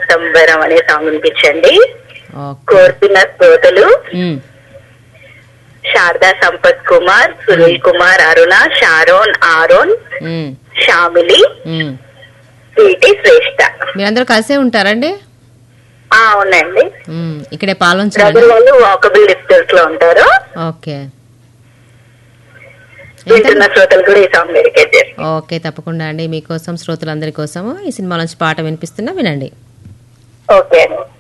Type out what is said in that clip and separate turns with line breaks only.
సంబరం అనే సాంగ్ వినిపించండి
ఓకే
కోరుతున్న శ్రోతలు
ఉమ్,
శారదా సంపత్ కుమార్ సునీల్ కుమార్ అరుణ షారోన్ ఆరోన్
ఉమ్,
షామిలి
ఉమ్.
సిటి శ్రేష్ఠ
మీరందరూ కలిసే ఉంటారండి
ఆ, అవునండి
ఉమ్, ఇక్కడే పాలంచండి
బ్రదర్ వాళ్ళు వాకబుల్ డిస్టెన్స్ లో ఉంటారు
ఓకే
వింటున్న శ్రోతలు కూడా ఈ సాంగ్ డెడికేట్ చేస్తారు
ఓకే తప్పకుండా అండి మీకోసం శ్రోతలందరి కోసము ఈ సినిమా నుంచి పాట వినిపిస్తున్నా వినండి
ఓకే అండి